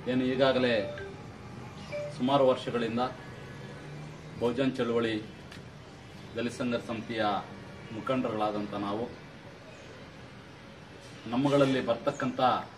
ಏನು ಈಗಾಗಲೇ ಸುಮಾರು ವರ್ಷಗಳಿಂದ ಬಹುಜನ್ ಚಳುವಳಿ ದಲಿತ ಸಂಘರ್ಷ ಸಮಿತಿಯ ಮುಖಂಡರುಗಳಾದಂಥ ನಾವು ನಮ್ಮಗಳಲ್ಲಿ ಬರ್ತಕ್ಕಂಥ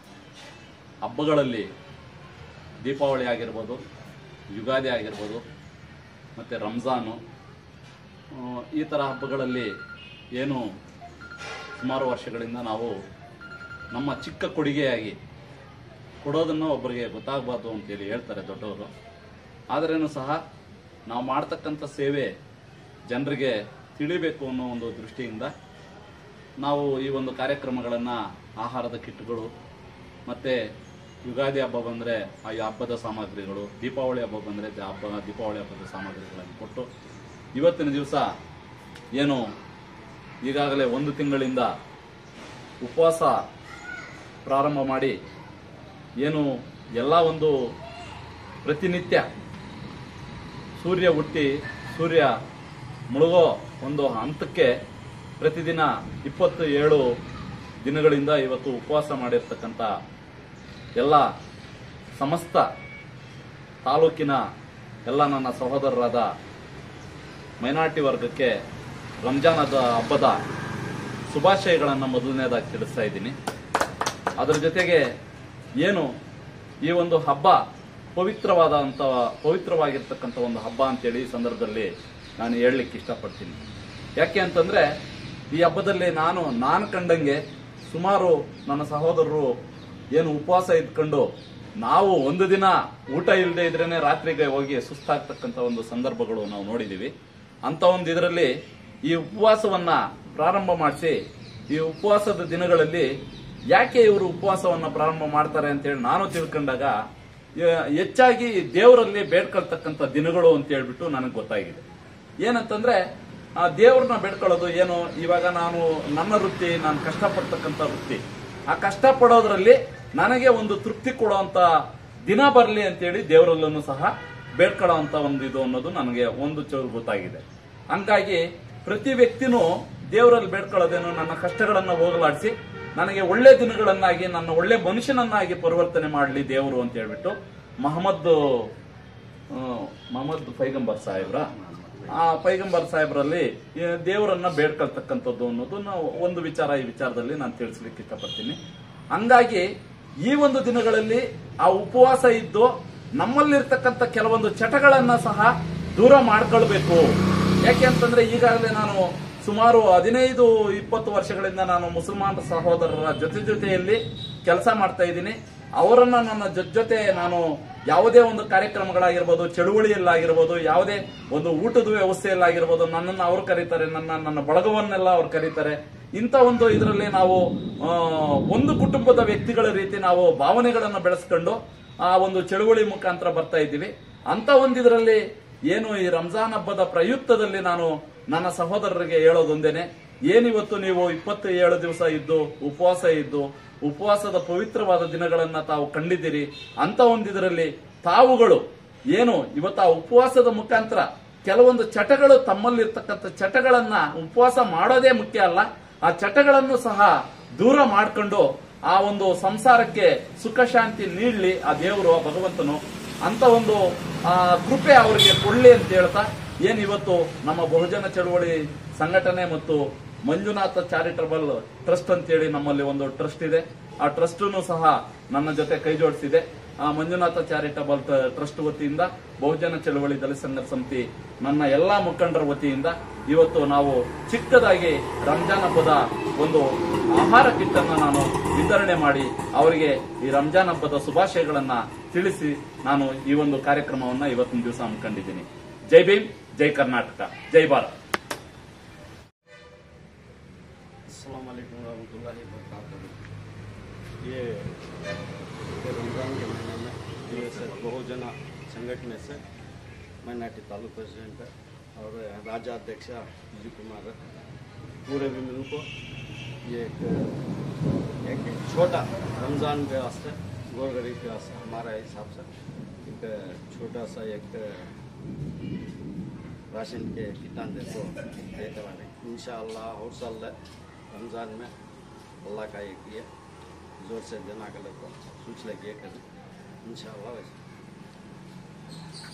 ಹಬ್ಬಗಳಲ್ಲಿ ದೀಪಾವಳಿ ಆಗಿರ್ಬೋದು ಯುಗಾದಿ ಆಗಿರ್ಬೋದು ಮತ್ತು ರಂಜಾನು ಆ, ಈ ಥರ ಹಬ್ಬಗಳಲ್ಲಿ ಏನು ಸುಮಾರು ವರ್ಷಗಳಿಂದ ನಾವು ನಮ್ಮ ಚಿಕ್ಕ ಕೊಡುಗೆಯಾಗಿ ಕೊಡೋದನ್ನು ಒಬ್ಬರಿಗೆ ಗೊತ್ತಾಗಬಾರ್ದು ಅಂತೇಳಿ ಹೇಳ್ತಾರೆ ದೊಡ್ಡವರು ಆದ್ರೇನು ಸಹ ನಾವು ಮಾಡ್ತಕ್ಕಂಥ ಸೇವೆ ಜನರಿಗೆ ತಿಳಿಬೇಕು ಅನ್ನೋ ಒಂದು ದೃಷ್ಟಿಯಿಂದ ನಾವು ಈ ಒಂದು ಕಾರ್ಯಕ್ರಮಗಳನ್ನು ಆಹಾರದ ಕಿಟ್ಗಳು ಮತ್ತು ಯುಗಾದಿ ಹಬ್ಬ ಬಂದರೆ ಆ ಹಬ್ಬದ ಸಾಮಗ್ರಿಗಳು ದೀಪಾವಳಿ ಹಬ್ಬ ಬಂದರೆ ಹಬ್ಬ ದೀಪಾವಳಿ ಹಬ್ಬದ ಸಾಮಗ್ರಿಗಳನ್ನು ಕೊಟ್ಟು ಇವತ್ತಿನ ದಿವಸ ಏನು ಈಗಾಗಲೇ ಒಂದು ತಿಂಗಳಿಂದ ಉಪವಾಸ ಪ್ರಾರಂಭ ಮಾಡಿ ಏನು ಎಲ್ಲ ಒಂದು ಪ್ರತಿನಿತ್ಯ ಸೂರ್ಯ ಹುಟ್ಟಿ ಸೂರ್ಯ ಮುಳುಗೋ ಒಂದು ಹಂತಕ್ಕೆ ಪ್ರತಿದಿನ ಇಪ್ಪತ್ತು ಏಳು ದಿನಗಳಿಂದ ಇವತ್ತು ಉಪವಾಸ ಮಾಡಿರ್ತಕ್ಕಂಥ ಎಲ್ಲ ಸಮಸ್ತ ತಾಲೂಕಿನ ಎಲ್ಲ ನನ್ನ ಸಹೋದರರಾದ ಮೈನಾರಿಟಿ ವರ್ಗಕ್ಕೆ ರಂಜಾನದ ಹಬ್ಬದ ಶುಭಾಶಯಗಳನ್ನು ಮೊದಲನೇದಾಗಿ ತಿಳಿಸ್ತಾ ಇದ್ದೀನಿ ಅದರ ಜೊತೆಗೆ ಏನು ಈ ಒಂದು ಹಬ್ಬ ಪವಿತ್ರವಾದಂಥ ಪವಿತ್ರವಾಗಿರ್ತಕ್ಕಂಥ ಒಂದು ಹಬ್ಬ ಅಂತೇಳಿ ಈ ಸಂದರ್ಭದಲ್ಲಿ ನಾನು ಹೇಳಲಿಕ್ಕೆ ಇಷ್ಟಪಡ್ತೀನಿ ಯಾಕೆ ಅಂತಂದ್ರೆ ಈ ಹಬ್ಬದಲ್ಲಿ ನಾನು ನಾನು ಕಂಡಂಗೆ ಸುಮಾರು ನನ್ನ ಸಹೋದರರು ಏನು ಉಪವಾಸ ಇದ್ಕೊಂಡು ನಾವು ಒಂದು ದಿನ ಊಟ ಇಲ್ಲದೆ ಇದ್ರೇನೆ ರಾತ್ರಿಗೆ ಹೋಗಿ ಸುಸ್ತಾಗ್ತಕ್ಕಂಥ ಒಂದು ಸಂದರ್ಭಗಳು ನಾವು ನೋಡಿದೀವಿ ಅಂತ ಒಂದು ಇದರಲ್ಲಿ ಈ ಉಪವಾಸವನ್ನ ಪ್ರಾರಂಭ ಮಾಡಿಸಿ ಈ ಉಪವಾಸದ ದಿನಗಳಲ್ಲಿ ಯಾಕೆ ಇವರು ಉಪವಾಸವನ್ನ ಪ್ರಾರಂಭ ಮಾಡ್ತಾರೆ ಅಂತೇಳಿ ನಾನು ತಿಳ್ಕೊಂಡಾಗ ಯ- ಹೆಚ್ಚಾಗಿ ದೇವರಲ್ಲಿ ಬೇಡ್ಕೊಳ್ತಕ್ಕಂಥ ದಿನಗಳು ಅಂತ ಹೇಳ್ಬಿಟ್ಟು ನನಗೆ ಗೊತ್ತಾಗಿದೆ ಏನಂತಂದ್ರೆ ಆ ದೇವ್ರನ್ನ ಬೇಡ್ಕೊಳ್ಳೋದು ಏನು ಇವಾಗ ನಾನು ನನ್ನ ವೃತ್ತಿ ನಾನು ಕಷ್ಟಪಡ್ತಕ್ಕಂಥ ವೃತ್ತಿ ಆ ಕಷ್ಟ ಪಡೋದ್ರಲ್ಲಿ ನನಗೆ ಒಂದು ತೃಪ್ತಿ ಕೊಡುವಂತ ದಿನ ಬರಲಿ ಅಂತೇಳಿ ದೇವರಲ್ಲೂ ಸಹ ಬೇಡ್ಕೊಳ್ಳೋ ಅಂತ ಒಂದು ಇದು ಅನ್ನೋದು ನನಗೆ ಒಂದು ಚೂರು ಗೊತ್ತಾಗಿದೆ ಹಂಗಾಗಿ ಪ್ರತಿ ವ್ಯಕ್ತಿನೂ ದೇವರಲ್ಲಿ ಬೇಡ್ಕೊಳ್ಳೋದೇನು ನನ್ನ ಕಷ್ಟಗಳನ್ನ ಹೋಗಲಾಡಿಸಿ ನನಗೆ ಒಳ್ಳೆ ದಿನಗಳನ್ನಾಗಿ ನನ್ನ ಒಳ್ಳೆ ಮನುಷ್ಯನನ್ನಾಗಿ ಪರಿವರ್ತನೆ ಮಾಡಲಿ ದೇವರು ಅಂತ ಹೇಳ್ಬಿಟ್ಟು ಮಹಮ್ಮದ್ ಆ, ಮಹಮ್ಮದ್ ಪೈಗಂಬರ್ ಸಾಹೇಬ್ರ ಆ ಪೈಗಂಬರ್ ಸಾಹೇಬ್ರಲ್ಲಿ ಈ ದೇವರನ್ನ ಬೇಡ್ಕೊಳ್ತಕ್ಕಂಥದ್ದು ಅನ್ನೋದು ನಾವು ಒಂದು ವಿಚಾರ ಈ ವಿಚಾರದಲ್ಲಿ ನಾನು ತಿಳಿಸ್ಲಿಕ್ಕೆ ಇಷ್ಟಪಡ್ತೀನಿ ಹಂಗಾಗಿ ಈ ಒಂದು ದಿನಗಳಲ್ಲಿ ಆ ಉಪವಾಸ ಇದ್ದು ನಮ್ಮಲ್ಲಿರ್ತಕ್ಕಂಥ ಕೆಲವೊಂದು ಚಟಗಳನ್ನ ಸಹ ದೂರ ಮಾಡ್ಕೊಳ್ಬೇಕು ಯಾಕೆ ಅಂತಂದ್ರೆ ಈಗಾಗಲೇ ನಾನು ಸುಮಾರು ಹದಿನೈದು ಇಪ್ಪತ್ತು ವರ್ಷಗಳಿಂದ ನಾನು ಮುಸಲ್ಮಾನ ಸಹೋದರರ ಜೊತೆ ಜೊತೆಯಲ್ಲಿ ಕೆಲಸ ಮಾಡ್ತಾ ಇದ್ದೀನಿ ಅವರನ್ನ ನನ್ನ ಜೊತೆ ಜೊತೆ ನಾನು ಯಾವುದೇ ಒಂದು ಕಾರ್ಯಕ್ರಮಗಳಾಗಿರ್ಬೋದು ಚಳುವಳಿಯಲ್ಲಾಗಿರ್ಬೋದು ಯಾವುದೇ ಒಂದು ಊಟದ ವ್ಯವಸ್ಥೆಯಲ್ಲಾಗಿರ್ಬೋದು ನನ್ನನ್ನು ಅವ್ರು ಕರೀತಾರೆ ನನ್ನ ನನ್ನ ಬಳಗವನ್ನೆಲ್ಲ ಅವ್ರು ಕರೀತಾರೆ ಇಂಥ ಒಂದು ಇದರಲ್ಲಿ ನಾವು ಆ, ಒಂದು ಕುಟುಂಬದ ವ್ಯಕ್ತಿಗಳ ರೀತಿ ನಾವು ಭಾವನೆಗಳನ್ನು ಬೆಳೆಸ್ಕೊಂಡು ಆ ಒಂದು ಚಳುವಳಿ ಮುಖಾಂತರ ಬರ್ತಾ ಇದ್ದೀವಿ ಅಂತ ಒಂದು ಇದರಲ್ಲಿ ಏನು ಈ ರಂಜಾನ್ ಹಬ್ಬದ ಪ್ರಯುಕ್ತದಲ್ಲಿ ನಾನು ನನ್ನ ಸಹೋದರರಿಗೆ ಹೇಳೋದೊಂದೇನೆ ಏನಿವತ್ತು ನೀವು ಇಪ್ಪತ್ತು ಏಳು ದಿವಸ ಇದ್ದು ಉಪವಾಸ ಇದ್ದು ಉಪವಾಸದ ಪವಿತ್ರವಾದ ದಿನಗಳನ್ನ ತಾವು ಕಂಡಿದ್ದೀರಿ ಅಂತ ಒಂದಿದರಲ್ಲಿ ತಾವುಗಳು ಏನು ಇವತ್ತು ಆ ಉಪವಾಸದ ಮುಖಾಂತರ ಕೆಲವೊಂದು ಚಟಗಳು ತಮ್ಮಲ್ಲಿರ್ತಕ್ಕಂಥ ಚಟಗಳನ್ನ ಉಪವಾಸ ಮಾಡೋದೇ ಮುಖ್ಯ ಅಲ್ಲ ಆ ಚಟಗಳನ್ನು ಸಹ ದೂರ ಮಾಡ್ಕೊಂಡು ಆ ಒಂದು ಸಂಸಾರಕ್ಕೆ ಸುಖ ಶಾಂತಿ ನೀಡ್ಲಿ ಆ ದೇವರು ಆ ಭಗವಂತನು ಅಂತ ಒಂದು ಆ ಕೃಪೆ ಅವರಿಗೆ ಕೊಡ್ಲಿ ಅಂತ ಹೇಳ್ತಾ ಏನ್ ಇವತ್ತು ನಮ್ಮ ಬಹುಜನ ಚಳವಳಿ ಸಂಘಟನೆ ಮತ್ತು ಮಂಜುನಾಥ ಚಾರಿಟಬಲ್ ಟ್ರಸ್ಟ್ ಅಂತೇಳಿ ನಮ್ಮಲ್ಲಿ ಒಂದು ಟ್ರಸ್ಟ್ ಇದೆ ಆ ಟ್ರಸ್ಟನ್ನು ಸಹ ನನ್ನ ಜೊತೆ ಕೈ ಜೋಡಿಸಿದೆ ಆ ಮಂಜುನಾಥ ಚಾರಿಟಬಲ್ ಟ್ರಸ್ಟ್ ವತಿಯಿಂದ ಬಹುಜನ ಚಳವಳಿ ದಲಿತ ಸಂಘರ್ಷ ಸಮಿತಿ ನನ್ನ ಎಲ್ಲಾ ಮುಖಂಡರ ವತಿಯಿಂದ ಇವತ್ತು ನಾವು ಚಿಕ್ಕದಾಗಿ ರಂಜಾನ್ ಹಬ್ಬದ ಒಂದು ಆಹಾರ ಕಿಟ್ ಅನ್ನು ನಾನು ವಿತರಣೆ ಮಾಡಿ ಅವರಿಗೆ ಈ ರಂಜಾನ್ ಹಬ್ಬದ ಶುಭಾಶಯಗಳನ್ನ ತಿಳಿಸಿ ನಾನು ಈ ಒಂದು ಕಾರ್ಯಕ್ರಮವನ್ನ ಇವತ್ತಿನ ದಿವಸ ಹಮ್ಮಿಕೊಂಡಿದ್ದೀನಿ ಜೈ ಭೀಮ್ ಜೈ ಕರ್ನಾಟಕ ಜೈ ಭಾರತ್ अस्सलाम वालेकुम रहमतुल्लाहि वबरकातुहू ये ये रमज़ान के महीने में ये से बहुजना संगठन से मैं नाटी तालुक प्रेसिडेंट है और राज्याध्यक्ष विजय कुमार है पूरे विमेन को ये एक एक छोटा रमज़ान के वास्ते गौर गरीब के वास्ते हमारा हिसाब से एक छोटा सा एक राशन के किटान दे तो देते वाले इंशाअल्लाह हर साल रमज़ान में अल्लाह का एक ये जोर से देना के लोग को सोच लगे करें इंशाल्लाह वैसे